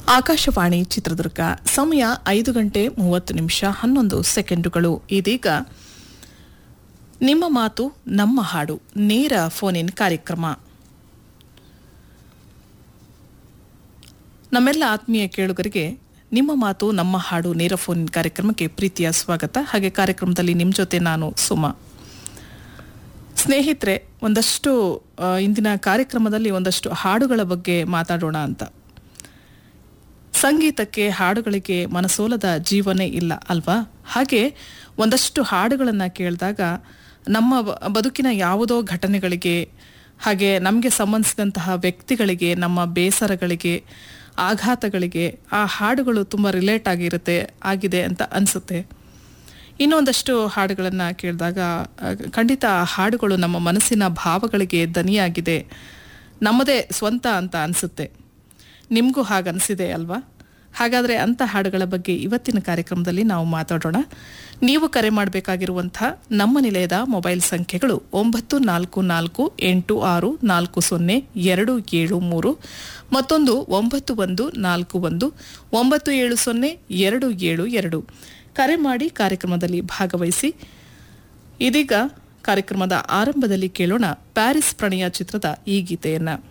ಆಕಾಶವಾಣಿ ಚಿತ್ರದುರ್ಗ ಸಮಯ ಐದು ಗಂಟೆ ಮೂವತ್ತು ನಿಮಿಷ ಹನ್ನೊಂದು ಸೆಕೆಂಡುಗಳು ಇದೀಗ ನಿಮ್ಮ ಮಾತು ನಮ್ಮ ಹಾಡು ನೇರ ಫೋನ್ ಇನ್ ಕಾರ್ಯಕ್ರಮ ನಮ್ಮೆಲ್ಲ ಆತ್ಮೀಯ ಕೇಳುಗರಿಗೆ ನಿಮ್ಮ ಮಾತು ನಮ್ಮ ಹಾಡು ನೇರ ಫೋನ್ ಇನ್ ಕಾರ್ಯಕ್ರಮಕ್ಕೆ ಪ್ರೀತಿಯ ಸ್ವಾಗತ ಹಾಗೆ ಕಾರ್ಯಕ್ರಮದಲ್ಲಿ ನಿಮ್ಮ ಜೊತೆ ನಾನು ಸುಮಾ ಸ್ನೇಹಿತರೆ ಒಂದಷ್ಟು ಆ, ಇಂದಿನ ಕಾರ್ಯಕ್ರಮದಲ್ಲಿ ಒಂದಷ್ಟು ಹಾಡುಗಳ ಬಗ್ಗೆ ಮಾತಾಡೋಣ ಅಂತ ಸಂಗೀತಕ್ಕೆ ಹಾಡುಗಳಿಗೆ ಮನಸೋಲದ ಜೀವನೇ ಇಲ್ಲ ಅಲ್ವಾ ಹಾಗೆ ಒಂದಷ್ಟು ಹಾಡುಗಳನ್ನು ಕೇಳಿದಾಗ ನಮ್ಮ ಬ- ಬದುಕಿನ ಯಾವುದೋ ಘಟನೆಗಳಿಗೆ ಹಾಗೆ ನಮಗೆ ಸಂಬಂಧಿಸಿದಂತಹ ವ್ಯಕ್ತಿಗಳಿಗೆ ನಮ್ಮ ಬೇಸರಗಳಿಗೆ ಆಘಾತಗಳಿಗೆ ಆ ಹಾಡುಗಳು ತುಂಬ ರಿಲೇಟ್ ಆಗಿರುತ್ತೆ ಆಗಿದೆ ಅಂತ ಅನಿಸುತ್ತೆ ಇನ್ನೊಂದಷ್ಟು ಹಾಡುಗಳನ್ನು ಕೇಳಿದಾಗ ಆ, ಖಂಡಿತ ಆ ಹಾಡುಗಳು ನಮ್ಮ ಮನಸ್ಸಿನ ಭಾವಗಳಿಗೆ ದನಿಯಾಗಿದೆ ನಮ್ಮದೇ ಸ್ವಂತ ಅಂತ ಅನಿಸುತ್ತೆ ನಿಮಗೂ ಹಾಗನ್ಸಿದೆ ಅಲ್ವಾ ಹಾಗಾದರೆ ಅಂಥ ಹಾಡುಗಳ ಬಗ್ಗೆ ಇವತ್ತಿನ ಕಾರ್ಯಕ್ರಮದಲ್ಲಿ ನಾವು ಮಾತಾಡೋಣ ನೀವು ಕರೆ ಮಾಡಬೇಕಾಗಿರುವಂಥ ನಮ್ಮ ನಿಲಯದ ಮೊಬೈಲ್ ಸಂಖ್ಯೆಗಳು ಒಂಬತ್ತು ನಾಲ್ಕು ನಾಲ್ಕು ಎಂಟು ಆರು ನಾಲ್ಕು ಸೊನ್ನೆ ಎರಡು ಏಳು ಮೂರು ಮತ್ತೊಂದು ಒಂಬತ್ತು ಒಂದು ನಾಲ್ಕು ಒಂದು ಒಂಬತ್ತು ಏಳು ಸೊನ್ನೆ ಎರಡು ಏಳು ಎರಡು ಕರೆ ಮಾಡಿ ಕಾರ್ಯಕ್ರಮದಲ್ಲಿ ಭಾಗವಹಿಸಿ ಇದೀಗ ಕಾರ್ಯಕ್ರಮದ ಆರಂಭದಲ್ಲಿ ಕೇಳೋಣ ಪ್ಯಾರಿಸ್ ಪ್ರಣಯ ಚಿತ್ರದ ಈ ಗೀತೆಯನ್ನ